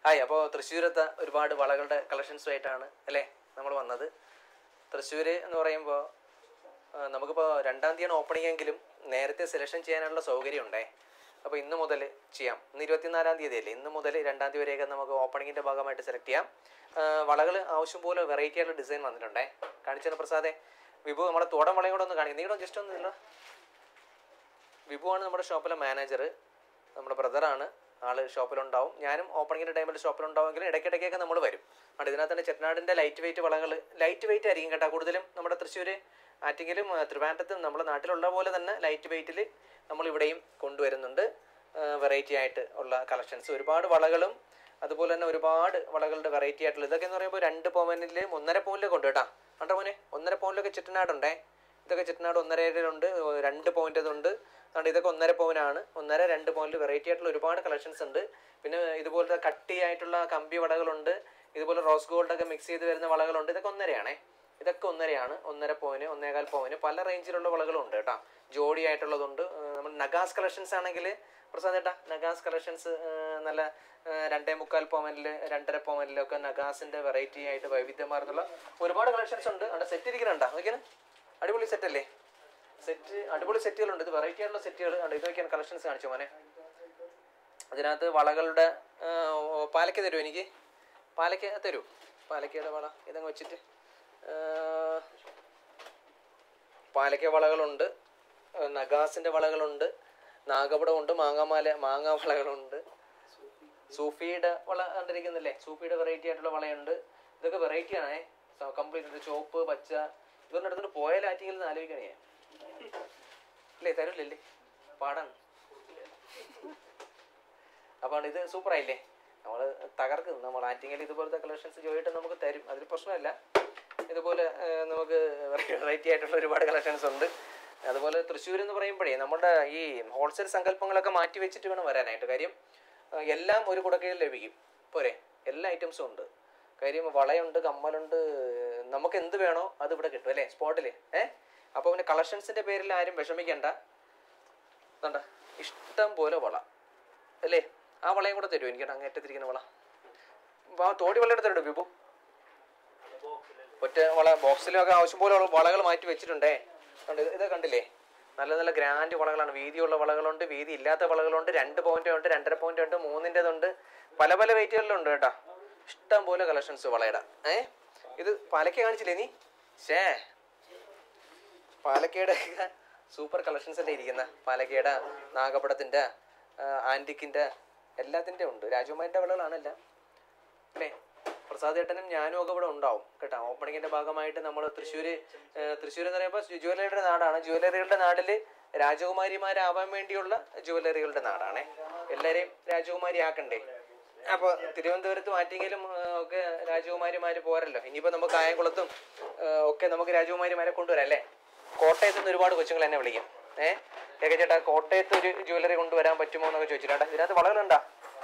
hi അപ്പോൾ തൃശ്ശൂരത്തെ ഒരുപാട് വളകളുടെ കളക്ഷൻസുമായിട്ടാണ് അല്ലേ നമ്മൾ വന്നത് തൃശ്ശൂർ എന്ന് പറയുമ്പോൾ നമുക്കിപ്പോൾ രണ്ടാം തീയതിയാണ് ഓപ്പണിംഗ് എങ്കിലും നേരത്തെ സെലക്ഷൻ ചെയ്യാനുള്ള സൗകര്യം ഉണ്ടേ അപ്പോൾ ഇന്ന് മുതൽ ചെയ്യാം ഇന്ന് ഇരുപത്തിനാലാം തീയതി അല്ലേ ഇന്ന് മുതൽ രണ്ടാം തീയതി വരെയൊക്കെ നമുക്ക് ഓപ്പണിങ്ങിൻ്റെ ഭാഗമായിട്ട് സെലക്ട് ചെയ്യാം വളകൾ ആവശ്യം പോലെ വെറൈറ്റി ആയിട്ടുള്ള ഡിസൈൻ വന്നിട്ടുണ്ടേ കാണിച്ചു പ്രസാദേ വിഭു നമ്മുടെ തോടം വളയും കൂടെ ഒന്ന് കാണിക്കും നീ ജസ്റ്റ് ഒന്ന് ഇല്ല വിഭു ആണ് നമ്മുടെ ഷോപ്പിലെ മാനേജർ നമ്മുടെ ബ്രദറാണ് ആള് ഷോപ്പിലുണ്ടാവും ഞാനും ഓപ്പണിങ്ങിൻ്റെ ടൈമിൽ ഷോപ്പിലുണ്ടാവുമെങ്കിലും ഇടയ്ക്കിടയ്ക്കൊക്കെ നമ്മൾ വരും അവിടെ ഇതിനകത്ത് തന്നെ ചെറ്റനാടിൻ്റെ ലൈറ്റ് വെയിറ്റ് വളകൾ ലൈറ്റ് വെയിറ്റ് ആയിരിക്കും കേട്ടോ കൂടുതലും നമ്മുടെ തൃശ്ശൂർ ആറ്റിങ്ങിലും ആ, ട്രിവാൻഡ്രത്തും നമ്മുടെ നാട്ടിലുള്ള പോലെ തന്നെ ലൈറ്റ് വെയിറ്റിൽ നമ്മൾ ഇവിടെയും കൊണ്ടുവരുന്നുണ്ട് വെറൈറ്റി ആയിട്ട് ഉള്ള കളക്ഷൻസ് ഒരുപാട് വളകളും അതുപോലെ തന്നെ ഒരുപാട് വളകളുടെ വെറൈറ്റി ആയിട്ടുള്ള ഇതൊക്കെ എന്ന് പറയുമ്പോൾ രണ്ട് പവനിൽ ഒന്നര പവനിലൊക്കെ ഉണ്ട് കേട്ടോ കണ്ടോ മോനെ ഒന്നര പവനിലൊക്കെ ചെറ്റനാടുണ്ടേ ഇതൊക്കെ ചെറ്റനാട് ഒന്നരയിലുണ്ട് രണ്ട് പോയിൻ്റെതുണ്ട് അതുകൊണ്ട് ഇതൊക്കെ ഒന്നര പവനാണ് ഒന്നര രണ്ട് പോയിന്റ് വെറൈറ്റി ആയിട്ടുള്ള ഒരുപാട് കളക്ഷൻസ് ഉണ്ട് പിന്നെ ഇതുപോലത്തെ കട്ടിയായിട്ടുള്ള കമ്പി വളകളുണ്ട് ഇതുപോലെ റോസ് ഗോൾഡ് ഒക്കെ മിക്സ് ചെയ്ത് വരുന്ന വളകളുണ്ട് ഇതൊക്കെ ഒന്നരയാണേ ഇതൊക്കെ ഒന്നരയാണ് ഒന്നര പോയിന് ഒന്നേകാൽ പോയിന് പല റേഞ്ചിലുള്ള വളകളും ഉണ്ട് കേട്ടോ ജോഡി ആയിട്ടുള്ളതുണ്ട് ഏർ നമ്മൾ നഗാസ് കളക്ഷൻസ് ആണെങ്കിൽ പ്രസാദ് ഏട്ടാ നഗാസ് കളക്ഷൻസ് നല്ല ഏർ രണ്ടേ മുക്കാൽ പവനിൽ രണ്ടര പവനിലൊക്കെ നഗാസിന്റെ വെറൈറ്റി ആയിട്ട് വൈവിധ്യമാർന്നുള്ള ഒരുപാട് കളക്ഷൻസ് ഉണ്ട് അവിടെ സെറ്റ് ഇരിക്കുന്നുണ്ടോ നോക്കിയാണ് അടിപൊളി സെറ്റ് അല്ലേ സെറ്റ് അടിപൊളി സെറ്റുകളുണ്ട് ഇത് വെറൈറ്റി ആയിട്ടുള്ള സെറ്റുകൾ ഉണ്ട് ഇതൊക്കെയാണ് കളക്ഷൻസ് കാണിച്ചു മോനെ അതിനകത്ത് വളകളുടെ ആ, ഓ, പാലക്ക തരുമോ എനിക്ക് പാലക്ക തരൂ പാലക്കയുടെ വള ഇതങ്ങ് വെച്ചിട്ട് ആ, പാലക്ക വളകളുണ്ട് ആ, നഗാസിന്റെ വളകളുണ്ട് നാഗപടമുണ്ട് മാങ്ങാമാല മാങ്ങാ വളകളുണ്ട് സൂഫിയുടെ വള കണ്ടിരിക്കുന്നില്ലേ സൂഫിയുടെ വെറൈറ്റി ആയിട്ടുള്ള വളയുണ്ട് ഇതൊക്കെ വെറൈറ്റി ആണേ കംപ്ലീറ്റ് ചോപ്പ് പച്ച ഇതൊന്നും എടുത്തിട്ട് പോയാൽ ആറ്റിങ്ങിൽ നിന്ന് ആലോചിക്കണേ അല്ലേ തരില്ലല്ലേ പാടാണ് അപ്പോൾ ഇത് സൂപ്പർ ആയില്ലേ നമ്മൾ തകർക്കും നമ്മൾ ആറ്റിങ്ങിൽ ഇതുപോലത്തെ കളക്ഷൻസ് ജോയിട്ട് നമുക്ക് തരും അതിൽ പ്രശ്നമല്ല ഇതുപോലെ ആ, നമുക്ക് വെറൈറ്റി ആയിട്ടുള്ള ഒരുപാട് കളക്ഷൻസ് ഉണ്ട് അതുപോലെ തൃശ്ശൂർ എന്ന് പറയുമ്പോഴേ നമ്മുടെ ഈ ഹോൾസെയിൽ സങ്കല്പങ്ങളൊക്കെ മാറ്റി വെച്ചിട്ട് വേണം വരാനായിട്ട് കാര്യം ആ, എല്ലാം ഒരു കുടക്കയിൽ ലഭിക്കും പോരെ എല്ലാ ഐറ്റംസും ഉണ്ട് കാര്യം വളയുണ്ട് കമ്മലുണ്ട് നമുക്ക് എന്ത് വേണോ അത് ഇവിടെ കിട്ടും അല്ലേ സ്പോട്ടിൽ ഏഹ് അപ്പോൾ പിന്നെ കളക്ഷൻസിന്റെ പേരിൽ ആരും വിഷമിക്കണ്ട കണ്ട ഇഷ്ടം പോലെ വള അല്ലേ ആ വളയും കൂടെ തരുമോ എനിക്ക് അങ്ങേറ്റത്തിരിക്കുന്ന വള ആ തോടി വള എടുത്തിട്ടോ ബിബു ഒറ്റ വള ബോക്സിലൊക്കെ ആവശ്യം പോലെ ഉള്ള വളകൾ മാറ്റി വെച്ചിട്ടുണ്ടേ കണ്ട് ഇത് ഇത് കണ്ടില്ലേ നല്ല നല്ല ഗ്രാൻഡ് വളകളാണ് വീതിയുള്ള വളകളുണ്ട് വീതി ഇല്ലാത്ത വളകളുണ്ട് രണ്ട് പോയിന്റ് ഉണ്ട് രണ്ടര പോയിന്റ് ഉണ്ട് മൂന്നിൻ്റെതുണ്ട് പല പല വെയിറ്റുകളിലുണ്ട് കേട്ടോ ഇഷ്ടം പോലെ കളക്ഷൻസ് വളയുടെ ഏ ഇത് പാലക്ക കാണിച്ചില്ലേ നീ ഷേ പാലക്കയുടെ സൂപ്പർ കളക്ഷൻസ് അല്ലേ ഇരിക്കുന്ന പാലക്കയുടെ നാഗപടത്തിന്റെ ആന്റിക്കിന്റെ എല്ലാത്തിന്റെ ഉണ്ട് രാജകുമാരിന്റെ വളകളാണല്ല അല്ലേ പ്രസാദ് ഏട്ടനും ഞാനും ഒക്കെ ഇവിടെ ഉണ്ടാവും കേട്ടോ ഓപ്പണിങ്ങിന്റെ ഭാഗമായിട്ട് നമ്മൾ തൃശ്ശൂര് ഏഹ്, തൃശ്ശൂർ എന്ന് പറയുമ്പോൾ ജുവലറിയുടെ നാടാണ് ജുവലറികളുടെ നാട്ടില് രാജകുമാരിമാരാവാൻ വേണ്ടിയുള്ള ജുവലറികളുടെ നാടാണ് എല്ലാരെയും രാജകുമാരി ആക്കണ്ടേ അപ്പൊ തിരുവനന്തപുരത്ത് മാറ്റിയെങ്കിലും ഒക്കെ രാജകുമാരിമാര് പോരല്ലോ ഇനിയിപ്പോ നമുക്ക് കായംകുളത്തും ഏഹ്, ഒക്കെ നമുക്ക് രാജകുമാരിമാരെ കൊണ്ടുവരാം അല്ലേ കോട്ടയത്ത് നിന്ന് ഒരുപാട് കൊച്ചുങ്ങൾ എന്നെ വിളിക്കും ഏഹ് ഏക ചേട്ടാ കോട്ടയത്ത് ഒരു ജ്വല്ലറി കൊണ്ടുവരാൻ പറ്റുമോ എന്നൊക്കെ ചോദിച്ചിട്ടാ ഇതിനകത്ത് വളകളുണ്ടാ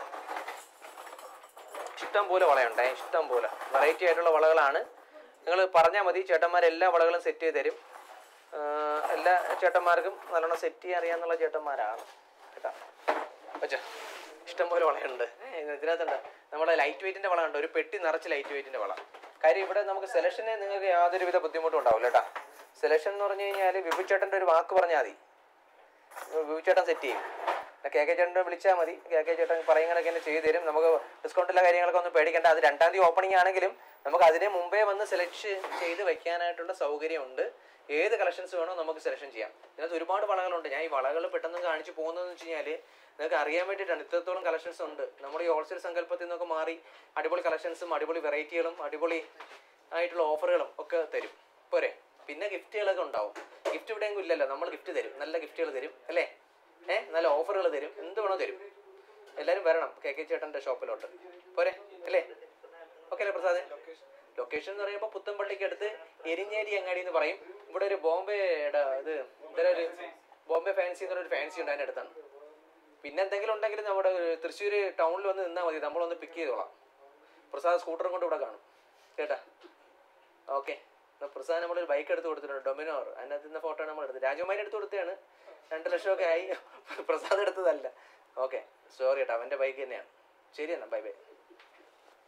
ഇഷ്ടം പോലെ വളയുണ്ടേ ഇഷ്ടം പോലെ വെറൈറ്റി ആയിട്ടുള്ള വളകളാണ് നിങ്ങൾ പറഞ്ഞാൽ മതി ചേട്ടന്മാർ എല്ലാ വളകളും സെറ്റ് ചെയ്ത് തരും ആഹ് എല്ലാ ചേട്ടന്മാർക്കും നല്ലോണം സെറ്റ് ചെയ്യാൻ അറിയാന്നുള്ള ചേട്ടന്മാരാണ് കേട്ടാ വെച്ചോ ഇഷ്ടം പോലെ വളയുണ്ട് ഏഹ് ഇതിനകത്തുണ്ട് നമ്മുടെ ലൈറ്റ് വെയിറ്റിന്റെ വള ഉണ്ട് ഒരു പെട്ടി നിറച്ച് ലൈറ്റ് വെയിറ്റിന്റെ വള കാര്യം ഇവിടെ നമുക്ക് സെലക്ഷന് നിങ്ങൾക്ക് യാതൊരുവിധ ബുദ്ധിമുട്ടും ഉണ്ടാവില്ല കേട്ടാ സെലക്ഷൻ എന്ന് പറഞ്ഞു കഴിഞ്ഞാൽ വിഭു ചേട്ടൻ്റെ ഒരു വാക്ക് പറഞ്ഞാൽ മതി വിഭു ചേട്ടൻ സെറ്റ് ചെയ്യും കെ കെ ചേട്ടനെ വിളിച്ചാൽ മതി കെ കെ ചേട്ടൻ പറയുന്നതൊക്കെ തന്നെ ചെയ്തു തരും നമുക്ക് ഡിസ്കൗണ്ടിലെ കാര്യങ്ങളൊക്കെ ഒന്നും പേടിക്കേണ്ട അത് രണ്ടാം തീയതി ഓപ്പണിംഗ് ആണെങ്കിലും നമുക്ക് അതിനെ മുമ്പേ വന്ന് സെലക്ട് ചെയ്ത് വെക്കാനായിട്ടുള്ള സൗകര്യമുണ്ട് ഏത് കളക്ഷൻസ് വേണോ നമുക്ക് സെലക്ഷൻ ചെയ്യാം ഇതിനകത്ത് ഒരുപാട് വളകളുണ്ട് ഞാൻ ഈ വളകൾ പെട്ടെന്ന് കാണിച്ച് പോകുന്നതെന്ന് വെച്ച് കഴിഞ്ഞാൽ നിങ്ങൾക്ക് അറിയാൻ വേണ്ടിയിട്ടാണ് ഇത്രത്തോളം കളക്ഷൻസ് ഉണ്ട് നമ്മുടെ ഈ ഹോൾസെയിൽ സങ്കല്പത്തിൽ നിന്നൊക്കെ മാറി അടിപൊളി കളക്ഷൻസും അടിപൊളി വെറൈറ്റികളും അടിപൊളി ആയിട്ടുള്ള ഓഫറുകളും ഒക്കെ തരും പോരെ പിന്നെ ഗിഫ്റ്റുകളൊക്കെ ഉണ്ടാവും ഗിഫ്റ്റ് ഇവിടെയെങ്കിലും ഇല്ലല്ലോ നമ്മൾ ഗിഫ്റ്റ് തരും നല്ല ഗിഫ്റ്റുകൾ തരും അല്ലേ ഏഹ് നല്ല ഓഫറുകൾ തരും എന്ത് വേണോ തരും എല്ലാവരും വരണം കെ കെ ചേട്ടൻ്റെ ഷോപ്പിലോട്ട് പോരെ അല്ലേ ഓക്കെ അല്ലേ പ്രസാദ് ലൊക്കേഷൻ എന്ന് പറയുമ്പോൾ പുത്തൻപള്ളിക്ക് അടുത്ത് എരിഞ്ഞേരി അങ്ങാടി എന്ന് പറയും ഇവിടെ ഒരു ബോംബെയുടെ ഇത് ഇവിടെ ഒരു ബോംബെ ഫാൻസി എന്ന് പറഞ്ഞൊരു ഫാൻസി ഉണ്ട് അതിൻ്റെ അടുത്താണ് പിന്നെ എന്തെങ്കിലും ഉണ്ടെങ്കിൽ നമ്മുടെ തൃശ്ശൂർ ടൗണിൽ വന്ന് നിന്നാൽ മതി നമ്മളൊന്ന് പിക്ക് ചെയ്തോളാം പ്രസാദ് സ്കൂട്ടറും കൊണ്ട് ഇവിടെ കാണും കേട്ടാ ഓക്കെ പ്രസാദ് നമ്മളൊരു ബൈക്ക് എടുത്ത് കൊടുത്തിട്ടുണ്ട് ഡൊമിനോർ അതിനകത്ത് നിന്ന് ഫോട്ടോ നമ്മൾ എടുത്തത് രാജകുമാരി എടുത്ത് കൊടുത്തതാണ് രണ്ട് ലക്ഷമൊക്കെ ആയി പ്രസാദ് എടുത്തതല്ല ഓക്കെ സോറി കേട്ടോ അവൻ്റെ ബൈക്ക് തന്നെയാണ് ശരി എന്നാ ബൈ ബൈ